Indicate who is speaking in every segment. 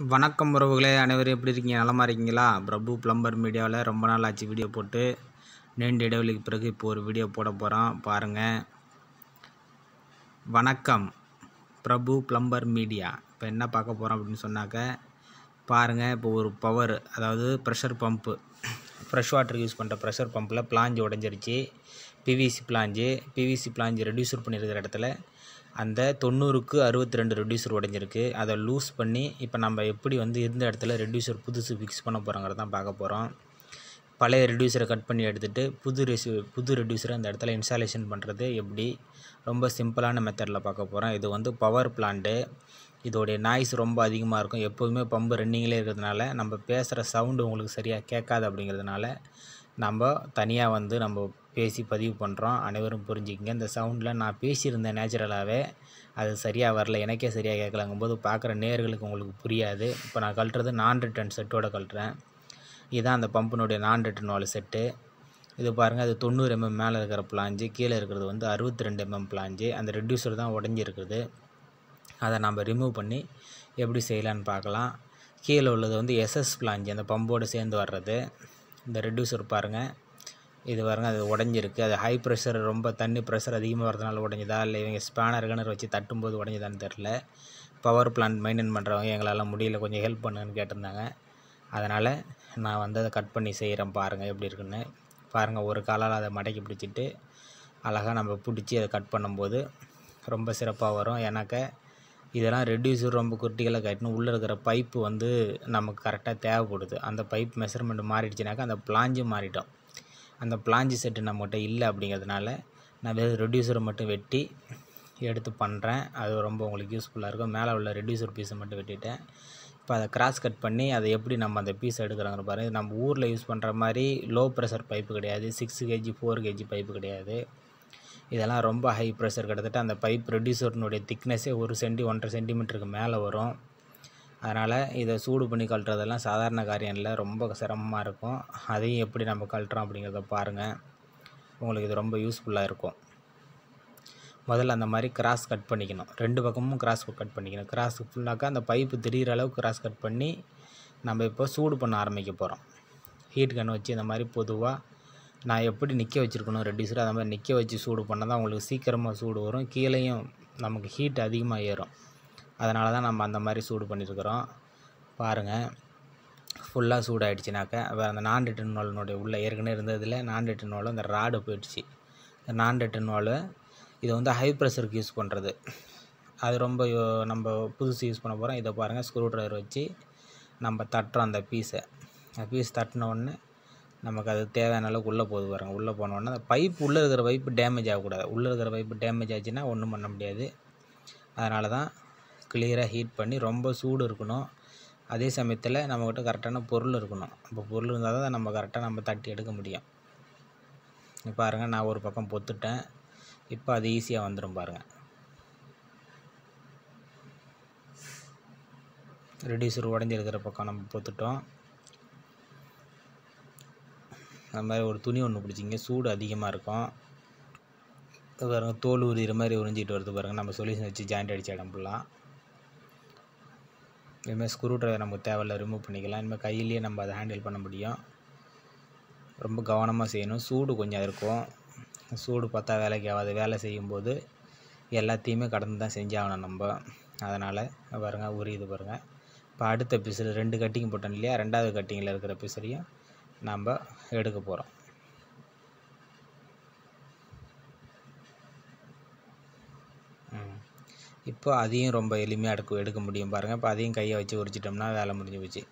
Speaker 1: வணக்கம் உறவுகளே அனைவரும் எப்படி இருக்கீங்க நலமா இருக்கீங்களா பிரபு பிளம்பர் மீடியாவில் ரொம்ப நாள் ஆச்சு வீடியோ போட்டு நீண்ட இடைவெளிக்கு பிறகு இப்போ ஒரு வீடியோ போட போகிறோம் பாருங்கள் வணக்கம் பிரபு பிளம்பர் மீடியா இப்போ என்ன பார்க்க போகிறோம் அப்படின்னு சொன்னாக்க பாருங்கள் இப்போ ஒரு பவர் அதாவது pressure pump fresh water use பண்ணுற ப்ரெஷர் பம்பில் பிளாஞ்சு உடஞ்சிருச்சு PVC flange PVC flange reducer பண்ணியிருக்கிற இடத்துல அந்த தொண்ணூறுக்கு அறுபத்தி ரெண்டு ரெடியூசர் உடஞ்சிருக்கு அதை லூஸ் பண்ணி இப்போ நம்ம எப்படி வந்து இருந்த இடத்துல ரெடியூசர் புதுசு ஃபிக்ஸ் பண்ண போகிறோங்கிறத தான் பார்க்க போகிறோம் பழைய ரெடியூசரை கட் பண்ணி எடுத்துகிட்டு புது ரெசி புது ரெடியூசரை அந்த இடத்துல இன்ஸ்டாலேஷன் பண்ணுறது எப்படி ரொம்ப சிம்பிளான மெத்தடில் பார்க்க போகிறோம் இது வந்து பவர் பிளான்ட்டு இதோடைய நாய்ஸ் ரொம்ப அதிகமாக இருக்கும் எப்போதுமே பம்பு ரன்னிங்லேயே இருக்கிறதுனால நம்ம பேசுகிற சவுண்டு உங்களுக்கு சரியாக கேட்காது அப்படிங்கிறதுனால நம்ம தனியாக வந்து நம்ம பேசி பதிவு பண்ணுறோம் அனைவரும் புரிஞ்சுக்கிங்க இந்த சவுண்டில் நான் பேசியிருந்தேன் நேச்சுரலாகவே அது சரியாக வரல எனக்கே சரியாக கேட்கலங்கும்போது பார்க்குற நேர்களுக்கு உங்களுக்கு புரியாது இப்போ நான் கழட்டுறது நான் ரிட்டன் செட்டோட கழட்டுறேன் இதுதான் அந்த பம்பினுடைய நான் ரிட்டன் வால் செட்டு இது பாருங்கள் அது தொண்ணூறு எம்எம் மேலே இருக்கிற பிளாஞ்சு கீழே இருக்கிறது வந்து அறுபத்தி ரெண்டு எம்எம் பிளாஞ்சு அந்த ரெடியூசர் தான் உடஞ்சிருக்குது அதை நம்ம ரிமூவ் பண்ணி எப்படி செய்யலான்னு பார்க்கலாம் கீழே உள்ளது வந்து எஸ்எஸ் பிளாஞ்சு அந்த பம்போடு சேர்ந்து வர்றது இந்த ரெடியூசர் பாருங்கள் இது பாருங்க அது உடஞ்சிருக்கு அது ஹை ப்ரெஷர் ரொம்ப தண்ணி ப்ரெஷர் அதிகமாக வரதுனால உடஞ்சுதா இல்லை இவங்க ஸ்பேனர் கிணறு வச்சு தட்டும்போது உடஞ்சுதான்னு தெரில பவர் பிளான்ட் மெயின்டைன் பண்ணுறவங்க எங்களால் முடியல கொஞ்சம் ஹெல்ப் பண்ணுன்னு கேட்டிருந்தாங்க அதனால் நான் வந்து அதை கட் பண்ணி செய்கிறேன் பாருங்கள் எப்படி இருக்குன்னு பாருங்கள் ஒரு காலால் அதை மடக்கி பிடிச்சிட்டு அழகாக நம்ம பிடிச்சி அதை கட் பண்ணும்போது ரொம்ப சிறப்பாக வரும் ஏன்னாக்க இதெல்லாம் ரெடியூசர் ரொம்ப குட்டிகளாக கட்டணும் உள்ளே இருக்கிற பைப்பு வந்து நமக்கு கரெக்டாக தேவைப்படுது அந்த பைப் மெஷர்மெண்ட் மாறிடுச்சுனாக்கா அந்த பிளாஞ்சு மாறிட்டோம் அந்த பிளாஞ்சு செட்டு நம்மகிட்ட இல்லை அப்படிங்கிறதுனால நான் வெறும் ரெடியூசரை மட்டும் வெட்டி எடுத்து பண்ணுறேன் அது ரொம்ப உங்களுக்கு யூஸ்ஃபுல்லாக இருக்கும் மேலே உள்ள ரெடியூசர் பீஸை மட்டும் வெட்டிட்டேன் இப்போ அதை கிராஸ் கட் பண்ணி அதை எப்படி நம்ம அந்த பீஸ் எடுக்கிறாங்க பாருங்கள் நம்ம ஊரில் யூஸ் பண்ணுற மாதிரி லோ ப்ரெஷர் பைப்பு கிடையாது six KG four KG pipe கிடையாது இதெல்லாம் ரொம்ப ஹை ப்ரெஷர் கிட்டத்தட்ட அந்த பைப் ரெடியூசர்னுடைய திக்னஸே ஒரு சென்டி ஒன்றரை சென்டிமீட்டருக்கு மேலே வரும் அதனால் இதை சூடு பண்ணி கழட்டுறதெல்லாம் சாதாரண காரியம் இல்லை ரொம்ப சிரமமாக இருக்கும் அதையும் எப்படி நம்ம கழட்டுறோம் அப்படிங்கிறத பாருங்கள் உங்களுக்கு இது ரொம்ப யூஸ்ஃபுல்லாக இருக்கும் முதல்ல அந்த மாதிரி கிராஸ் கட் பண்ணிக்கணும் ரெண்டு பக்கமும் கிராஸ் கட் பண்ணிக்கணும் கிராஸ் ஃபுல்லாக்கா அந்த பைப்பு தெரிகிற அளவுக்கு கிராஸ் கட் பண்ணி நம்ம இப்போ சூடு பண்ண ஆரம்பிக்க போகிறோம் ஹீட் கன் வச்சு இந்த மாதிரி பொதுவாக நான் எப்படி நிற்க வச்சுருக்கணும் ரெடியூசர் அந்த மாதிரி நிற்க வச்சு சூடு பண்ணால் தான் உங்களுக்கு சீக்கிரமாக சூடு வரும் கீழேயும் நமக்கு ஹீட் அதிகமாக ஏறும் அதனால தான் நம்ம அந்த மாதிரி சூடு பண்ணியிருக்கிறோம் பாருங்கள் ஃபுல்லாக சூடாகிடுச்சுனாக்கா வேறு அந்த நான் ரிட்டன் வால்னுடைய உள்ளே ஏற்கனவே இருந்ததில் நான் ரிட்டன் வால் அந்த ராடு போயிடுச்சு இந்த நான் ரிட்டன் வால் இதை வந்து ஹை ப்ரெஷருக்கு யூஸ் பண்ணுறது அது ரொம்ப யோ- நம்ம புதுசு யூஸ் பண்ண போகிறோம் இதை பாருங்கள் ஸ்க்ரூ ட்ரைவர் வச்சு நம்ம தட்டுறோம் அந்த பீஸை அந்த பீஸ் தட்டின உடனே நமக்கு அது தேவையான அளவுக்கு உள்ளே போகுது பாருங்கள் உள்ளே போன உடனே அந்த பைப் உள்ளே இருக்கிற பைப்பு டேமேஜ் ஆகக்கூடாது உள்ளே இருக்கிற பைப்பு டேமேஜ் ஆச்சுன்னா ஒன்றும் பண்ண முடியாது அதனால தான் கிளியராக ஹீட் பண்ணி ரொம்ப சூடு இருக்கணும் அதே சமயத்தில் நம்மக்கிட்ட கரெக்டான பொருள் இருக்கணும் இப்போ பொருள் இருந்தால் தான் நம்ம கரெக்டாக நம்ம தட்டி எடுக்க முடியும் இப்போ பாருங்கள் நான் ஒரு பக்கம் பொத்துட்டேன் இப்போ அது ஈஸியாக வந்துடும் பாருங்கள் ரெடியூசர் உடஞ்சிருக்கிற பக்கம் நம்ம பொத்துட்டோம் அந்த மாதிரி ஒரு துணி ஒன்று பிடிச்சிங்க சூடு அதிகமாக இருக்கும் இது பாருங்க தோல் உரிகிற மாதிரி உறிஞ்சிட்டு வருது பாருங்கள் நம்ம சொல்யூஷன் வச்சு ஜாயிண்ட் அடிச்ச இடம் ஃபுல்லாக இதுமாதிரி ஸ்க்ரூ ட்ரைவர் நமக்கு தேவையில்ல ரிமூவ் பண்ணிக்கலாம் இனிமேல் கையிலேயே நம்ம அதை ஹேண்டில் பண்ண முடியும் ரொம்ப கவனமாக செய்யணும் சூடு கொஞ்சம் இருக்கும் சூடு பார்த்தா வேலைக்கு ஆகாது வேலை செய்யும்போது எல்லாத்தையுமே கடந்து தான் செஞ்சாகணும் நம்ம அதனால் பாருங்க உரியுது பாருங்கள் இப்போ அடுத்த பிசில் ரெண்டு கட்டிங் போட்டோம் இல்லையா ரெண்டாவது கட்டிங்கில் இருக்கிற பிசிலையும் நம்ம எடுக்க போகிறோம் ம். இப்போ அதையும் ரொம்ப எளிமையாக எடுக்க எடுக்க முடியும் பாருங்கள் இப்போ அதையும் கையை வச்சு உரிச்சிட்டோம்னா வேலை முடிஞ்சு போச்சு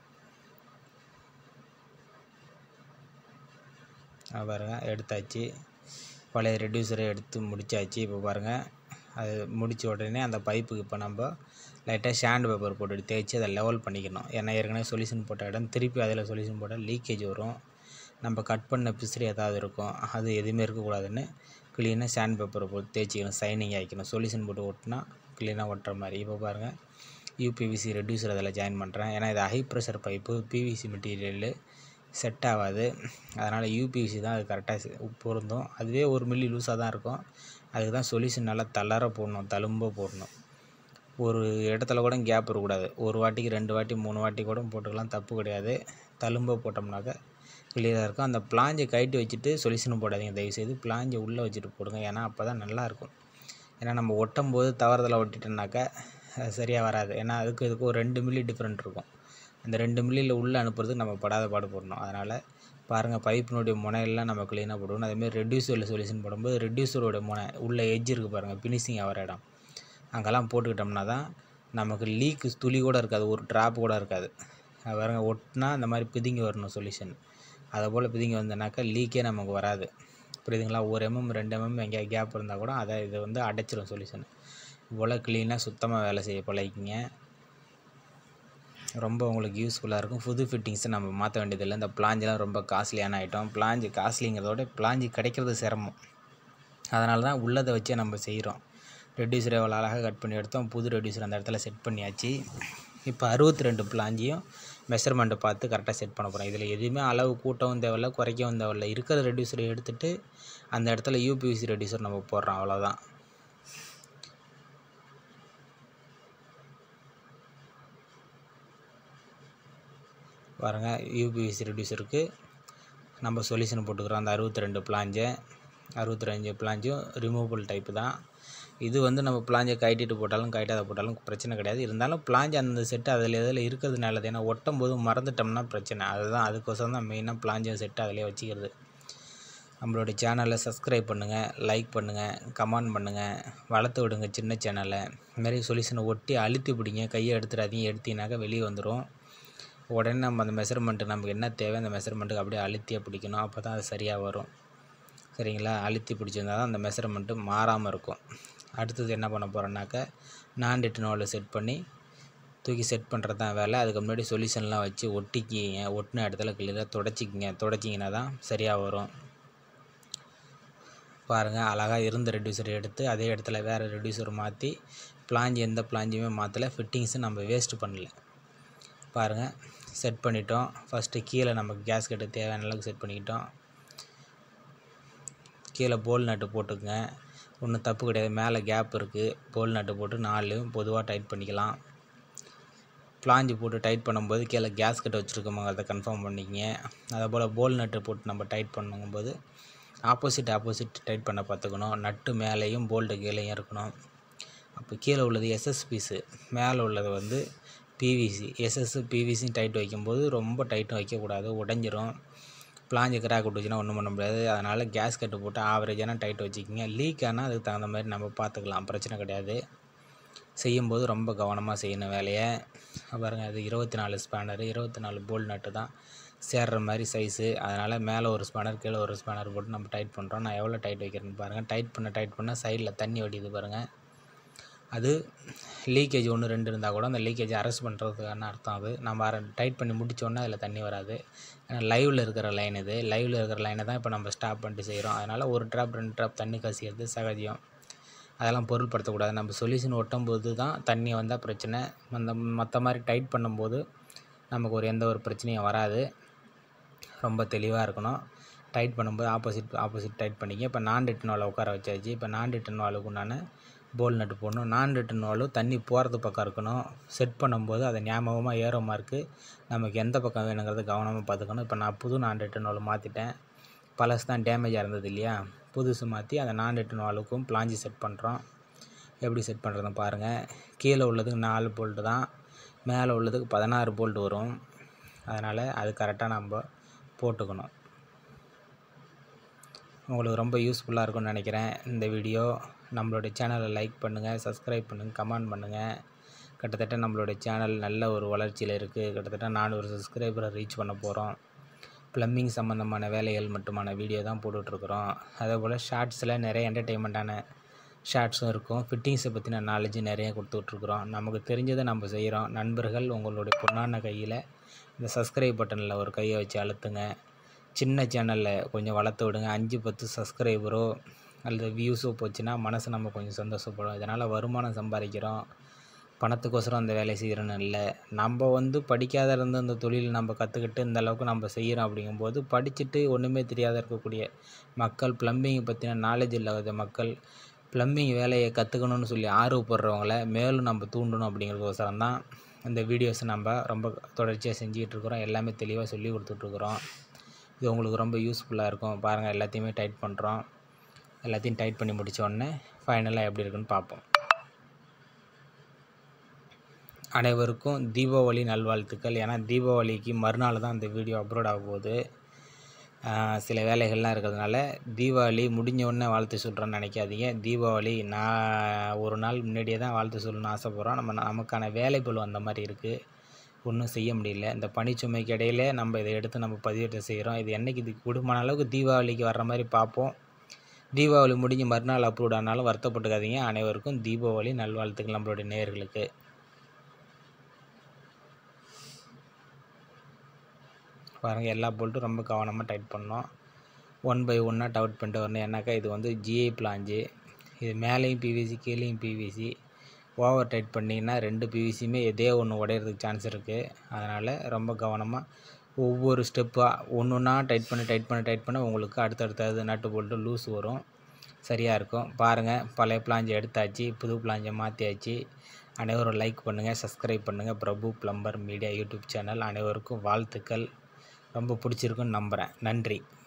Speaker 1: ஆ, பாருங்க எடுத்தாச்சு பழைய ரெடியூசரை எடுத்து முடிச்சாச்சு இப்போ பாருங்கள் அது முடித்த உடனே அந்த பைப்புக்கு இப்போ நம்ம லைட்டாக ஷாண்ட் பேப்பர் போட்டு தேய்ச்சி அதை லெவல் பண்ணிக்கணும் ஏன்னா ஏற்கனவே சொல்யூஷன் போட்ட இடம் திருப்பி அதில் சொல்யூஷன் போட்டால் லீக்கேஜ் வரும் நம்ம கட் பண்ண பிசிறி ஏதாவது இருக்கும் அது எதுவுமே இருக்கக்கூடாதுன்னு க்ளீனாக சாண்ட் பேப்பரை போட்டு தேய்ச்சிக்கணும் சைனிங் ஆகிக்கணும் சொல்யூஷன் போட்டு ஒட்டினா க்ளீனாக ஒட்டுற மாதிரி இப்போ பாருங்கள் யூபிவிசி ரெடியூசர் அதில் ஜாயின் பண்ணுறேன் ஏன்னா இது high pressure pipe PVC material set ஆகாது அதனால் யூபிவிசி தான் அது கரெக்டாக பொருந்தும் அதுவே ஒரு மில்லி லூஸாக தான் இருக்கும் அதுக்கு தான் சொல்யூஷன் நல்லா தளர போடணும் தழும்ப போடணும் ஒரு இடத்துல கூட கேப் இருக்கக்கூடாது ஒரு வாட்டிக்கு ரெண்டு வாட்டி மூணு வாட்டி கூட போட்டுக்கலாம் தப்பு கிடையாது தழும்ப போட்டோம்னாக்கா கிளியராக இருக்கும் அந்த பிளாஞ்சை கழட்டி வச்சுட்டு சொல்யூஷன் போடாதீங்க தயவுசெய்து பிளாஞ்சை உள்ளே வச்சுட்டு போடுங்க ஏன்னா அப்போ தான் நல்லாயிருக்கும் ஏன்னா நம்ம ஒட்டும் போது தவறுதலாக ஒட்டிட்டோம்னாக்கா அது சரியாக வராது ஏன்னா அதுக்கு இதுக்கு ஒரு ரெண்டு மில்லி டிஃப்ரெண்ட் இருக்கும் அந்த ரெண்டு மில்லியில் உள்ளே அனுப்புறதுக்கு நம்ம படாத பாடு போடணும் அதனால் பாருங்கள் பைப்பினுடைய முனையெல்லாம் நம்ம க்ளீனாக போடணும் அதேமாதிரி ரெடியூசரில் சொல்யூஷன் போடும்போது ரெடியூசரோட முனை உள்ள எட்ஜ் இருக்குது பாருங்கள் ஃபினிஷிங் ஆகிற இடம் அங்கெல்லாம் போட்டுக்கிட்டோம்னா தான் நமக்கு லீக்கு துளி கூட இருக்காது ஒரு ட்ராப் கூட இருக்காது அது பாருங்க ஒட்டினா இந்த மாதிரி பிதுங்கி வரணும் சொல்யூஷன் அதை போல் பிதுங்கி வந்தனாக்கா லீக்கே நமக்கு வராது புரியுதுங்களா ஒரு எம்எம் ரெண்டு எம்எம் எங்கேயா கேப் இருந்தால் கூட அதை இதை வந்து அடைச்சிரும் சொல்யூஷன் இவ்வளோ க்ளீனாக சுத்தமாக வேலை செய்ய பழகிக்கிங்க ரொம்ப உங்களுக்கு யூஸ்ஃபுல்லாக இருக்கும் புது ஃபிட்டிங்ஸை நம்ம மாற்ற வேண்டியதில்லை இந்த பிளாஞ்செலாம் ரொம்ப காஸ்ட்லியான ஐட்டம் பிளாஞ்சு காஸ்ட்லிங்கிறதோட பிளாஞ்சு கிடைக்கிறது சிரமம் அதனால தான் உள்ளதை வச்சே நம்ம செய்கிறோம் ரெடியூசரை எவ்வளோ அழகாக கட் பண்ணி எடுத்தோம் புது ரெடியூசர் அந்த இடத்துல செட் பண்ணியாச்சு இப்போ அறுபத்தி ரெண்டு பிளாஞ்சியும் மெஷர்மெண்ட்டை பார்த்து கரெக்டாக செட் பண்ண போகிறோம் இதில் எதுவுமே அளவு கூட்டவும் தேவையில்ல குறைக்கவும் தேவையில்ல இருக்கிற ரெடியூசரை எடுத்துகிட்டு அந்த இடத்துல யூபிவிசி ரெடியூசர் நம்ம போடுறோம் அவ்வளோதான் பாருங்கள் யூபிவிசி ரெடியூசருக்கு நம்ம சொல்யூஷன் போட்டுக்கிறோம் அந்த அறுபத்தி ரெண்டு பிளாஞ்சை அறுபத்தி ரெண்டு பிளாஞ்சும் ரிமூவபிள் டைப்பு தான் இது வந்து நம்ம பிளாஞ்சை கழட்டிட்டு போட்டாலும் கழட்டாத போட்டாலும் பிரச்சனை கிடையாது இருந்தாலும் பிளாஞ்சு அந்த செட்டு அதில் இதில் இருக்கிறது நல்லது ஏன்னா ஒட்டும் போது மறந்துட்டோம்னா பிரச்சனை அதுதான் அதுக்கோசரம் தான் மெயினாக பிளாஞ்சை செட்டு அதிலே வச்சுக்கிறது நம்மளுடைய சேனலை சப்ஸ்கிரைப் பண்ணுங்கள் லைக் பண்ணுங்கள் கமெண்ட் பண்ணுங்கள் வளர்த்து விடுங்க சின்ன சேனலை இதுமாரி சொல்யூஷனை ஒட்டி அழுத்தி பிடிங்க கையை எடுத்துடாதீங்க எடுத்தீங்கனாக்கா வெளியே வந்துடும் உடனே நம்ம அந்த மெஷர்மெண்ட்டு நமக்கு என்ன தேவை அந்த மெஷர்மெண்ட்டுக்கு அப்படியே அழுத்தியே பிடிக்கணும் அப்போ தான் அது சரியாக வரும் சரிங்களா அழுத்தி பிடிச்சிருந்தா தான் அந்த மெஷர்மெண்ட்டு மாறாமல் இருக்கும் அடுத்தது என்ன பண்ண போகிறோன்னாக்கா நான் டெட்டினோவில் செட் பண்ணி தூக்கி செட் பண்ணுறது தான் வேலை அதுக்கு முன்னாடி சொல்யூஷன்லாம் வச்சு ஒட்டிக்கிங்க ஒட்டின இடத்துல கிளியராக தொடச்சிக்கிங்க தொடச்சிங்கன்னா தான் சரியாக வரும் பாருங்கள் அழகாக இருந்த ரெடியூசர் எடுத்து அதே இடத்துல வேறு ரெடியூசர் மாற்றி பிளாஞ்சி எந்த பிளாஞ்சுமே மாற்றலை ஃபிட்டிங்ஸும் நம்ம வேஸ்ட்டு பண்ணல பாருங்கள் செட் பண்ணிட்டோம் ஃபஸ்ட்டு கீழே நமக்கு கேஸ் கட்டு தேவையான அளவுக்கு செட் பண்ணிக்கிட்டோம் கீழே போல் நட்டு போட்டுக்குங்க ஒன்றும் தப்பு கிடையாது மேலே கேப் இருக்குது போல் நட்டு போட்டு நாலுலையும் பொதுவாக டைட் பண்ணிக்கலாம் பிளாஞ்சு போட்டு டைட் பண்ணும்போது கீழே கேஸ் கட்டு வச்சுருக்கோமாங்கிறத கன்ஃபார்ம் பண்ணிக்கங்க அதே போல் போல் நட்டு போட்டு நம்ம டைட் பண்ணும்போது ஆப்போசிட் ஆப்போசிட் டைட் பண்ண பார்த்துக்கணும் நட்டு மேலேயும் போல்ட்டு கீழேயும் இருக்கணும் அப்போ கீழே உள்ளது எஸ்எஸ் பீஸு மேலே உள்ளது வந்து பிவிசி எஸ்எஸ் பிவிசி டைட் வைக்கும்போது ரொம்ப டைட்டும் வைக்கக்கூடாது உடஞ்சிரும் பிளாஞ்சு கிராக் விட்டுச்சுன்னா ஒன்றும் பண்ண முடியாது அதனால் கேஸ் கட்டு போட்டு ஆவரேஜான டைட் வச்சுக்கிங்க லீக் ஆனால் அதுக்கு தகுந்த மாதிரி நம்ம பார்த்துக்கலாம் பிரச்சனை கிடையாது செய்யும்போது ரொம்ப கவனமாக செய்யணும் வேலையை பாருங்கள் அது இருபத்தி நாலு ஸ்பேனரு இருபத்தி நாலு போல் நட்டு தான் சேர்ற மாதிரி சைஸு அதனால் மேலே ஒரு ஸ்பேனர் கீழே ஒரு ஸ்பேனர் போட்டு நம்ம டைட் பண்ணுறோம் நான் எவ்வளோ டைட் வைக்கிறேன்னு பாருங்கள் டைட் பண்ண டைட் பண்ண சைடில் தண்ணி வடியுது பாருங்கள் அது லீக்கேஜ் ஒன்று ரெண்டு இருந்தால் கூட அந்த லீக்கேஜ் அரெஸ்ட் பண்ணுறதுக்கான அர்த்தம் அது நம்ம அரை டைட் பண்ணி முடித்தோன்னே அதில் தண்ணி வராது ஏன்னா லைவில் இருக்கிற லைன் இது லைவில் இருக்கிற லைனை தான் இப்போ நம்ம ஸ்டாப் பண்ணிட்டு செய்கிறோம் அதனால் ஒரு ட்ராப் ரெண்டு ட்ராப் தண்ணி கசிக்கிறது சகஜம் அதெல்லாம் பொருட்படுத்தக்கூடாது நம்ம சொல்யூஷன் ஒட்டும் போது தான் தண்ணி வந்தால் பிரச்சனை அந்த மற்ற மாதிரி டைட் பண்ணும்போது நமக்கு ஒரு எந்த ஒரு பிரச்சனையும் வராது ரொம்ப தெளிவாக இருக்கணும் டைட் பண்ணும்போது ஆப்போசிட் ஆப்போசிட் டைட் பண்ணிக்க இப்போ நான் ரிட்டன் வாலை உட்கார வச்சாச்சு இப்போ நான் ரிட்டன் வாலுக்கு உண்டான போல் நட்டு போடணும் நான் ரிட்டன் வாலும் தண்ணி போகிறது பக்கம் இருக்கணும் செட் பண்ணும்போது அதை ஞாபகமாக ஏறமாக இருக்குது நமக்கு எந்த பக்கம் வேணுங்கிறத கவனமாக பார்த்துக்கணும் இப்போ நான் புது நான் ரிட்டன் வால் மாற்றிட்டேன் பழசு தான் டேமேஜாக இருந்தது இல்லையா புதுசு மாற்றி அந்த நான் ரிட்டன் வாலுக்கும் பிளாஞ்சி செட் பண்ணுறோம் எப்படி செட் பண்ணுறதுன்னு பாருங்கள் கீழே உள்ளதுக்கு நாலு போல்ட்டு தான் மேலே உள்ளதுக்கு பதினாறு போல்ட் வரும் அதனால் அது கரெக்டாக நம்ம போட்டுக்கணும் உங்களுக்கு ரொம்ப யூஸ்ஃபுல்லாக இருக்கும்னு நினைக்கிறேன் இந்த வீடியோ நம்மளுடைய சேனலை லைக் பண்ணுங்கள் சப்ஸ்கிரைப் பண்ணுங்கள் கமெண்ட் பண்ணுங்கள் கிட்டத்தட்ட நம்மளுடைய சேனல் நல்ல ஒரு வளர்ச்சியில் இருக்குது கிட்டத்தட்ட நானூறு சப்ஸ்கிரைபரை ரீச் பண்ண போகிறோம் ப்ளம்பிங் சம்மந்தமான வேலைகள் மட்டுமான வீடியோ தான் போட்டுட்ருக்குறோம் அதே போல் ஷார்ட்ஸில் நிறைய என்டர்டெயின்மெண்ட்டான ஷார்ட்ஸும் இருக்கும் ஃபிட்டிங்ஸை பற்றின நாலேஜ் நிறைய கொடுத்துட்ருக்குறோம் நமக்கு தெரிஞ்சதை நம்ம செய்கிறோம் நண்பர்கள் உங்களுடைய பொண்ணான கையில் இந்த சப்ஸ்கிரைப் பட்டனில் ஒரு கையை வச்சு அழுத்துங்க சின்ன சேனலில் கொஞ்சம் வளர்த்து விடுங்க அஞ்சு பத்து சப்ஸ்கிரைபரோ அல்லது வியூஸோ போச்சுன்னா மனசு நம்ம கொஞ்சம் சந்தோஷப்படும் இதனால் வருமானம் சம்பாதிக்கிறோம் பணத்துக்கோசரம் அந்த வேலையை செய்கிறோன்னு இல்லை நம்ம வந்து படிக்காத இருந்து அந்த தொழில் நம்ம கற்றுக்கிட்டு இந்த அளவுக்கு நம்ம செய்கிறோம் அப்படிங்கும்போது படிச்சுட்டு ஒன்றுமே தெரியாத இருக்கக்கூடிய மக்கள் ப்ளம்பிங்கை பற்றின நாலேஜ் இல்லாத மக்கள் ப்ளம்பிங் வேலையை கற்றுக்கணும்னு சொல்லி ஆர்வப்படுறவங்கள மேலும் நம்ம தூண்டணும் அப்படிங்கிறதுக்கோசரம் தான் இந்த வீடியோஸை நம்ம ரொம்ப தொடர்ச்சியாக செஞ்சுக்கிட்டு இருக்கிறோம் எல்லாமே தெளிவாக சொல்லி கொடுத்துட்ருக்குறோம் இது உங்களுக்கு ரொம்ப யூஸ்ஃபுல்லாக இருக்கும் பாருங்கள் எல்லாத்தையுமே டைட் பண்ணுறோம் எல்லாத்தையும் டைட் பண்ணி முடிச்ச உடனே ஃபைனலாக எப்படி இருக்குன்னு பார்ப்போம் அனைவருக்கும் தீபாவளி நல்வாழ்த்துக்கள் ஏன்னா தீபாவளிக்கு மறுநாள் தான் இந்த வீடியோ அப்லோட் ஆக போகுது ஆஹ் சில வேலைகள்லாம் இருக்கிறதுனால தீபாவளி முடிஞ்ச உடனே வாழ்த்து சொல்கிறேன்னு நினைக்காதீங்க தீபாவளி நான் ஒரு நாள் முன்னாடியே தான் வாழ்த்து சொல்லணும்னு ஆசைப்பட்றோம் நம்ம நமக்கான வேலைப்பளு அந்த மாதிரி இருக்குது ஒன்றும் செய்ய முடியல இந்த பனிச்சுமைக்கு இடையில நம்ம இதை எடுத்து நம்ம பதிவேற்றம் செய்கிறோம் இது என்றைக்கு இது கூடுமான அளவுக்கு தீபாவளிக்கு வர்ற மாதிரி பார்ப்போம் தீபாவளி முடிஞ்சு மறுநாள் அப்லோட் ஆனாலும் வருத்தப்பட்டுக்காதீங்க அனைவருக்கும் தீபாவளி நல்வாழ்த்துக்கள் நம்மளுடைய நேயர்களுக்கு பாருங்கள் எல்லா போல்ட்டும் ரொம்ப கவனமாக டைட் பண்ணோம் ஒன் பை ஒன்னாக டவுட் பண்ணிட்டு வரணும் ஏன்னாக்கா இது வந்து ஜிஐ பிளாஞ்சு இது மேலேயும் பிவிசி கீழேயும் பிவிசி ஓவர் டைட் பண்ணிங்கன்னா ரெண்டு பிவிசியுமே எதே ஒன்று உடையிறதுக்கு சான்ஸ் இருக்குது அதனால் ரொம்ப கவனமாக ஒவ்வொரு ஸ்டெப்பாக ஒன்று ஒன்றா டைட் பண்ணி டைட் பண்ணி டைட் பண்ண உங்களுக்கு அடுத்தடுத்தது நட்டு போல்ட்டு லூஸ் வரும் சரியாக இருக்கும் பாருங்கள் பழைய பிளாஞ்சை எடுத்தாச்சு புது பிளாஞ்சை மாற்றியாச்சு அனைவரும் லைக் பண்ணுங்கள் சப்ஸ்கிரைப் பண்ணுங்கள் Prabhu plumber media YouTube channel அனைவருக்கும் வாழ்த்துக்கள் ரொம்ப பிடிச்சிருக்குன்னு நம்புகிறேன் நன்றி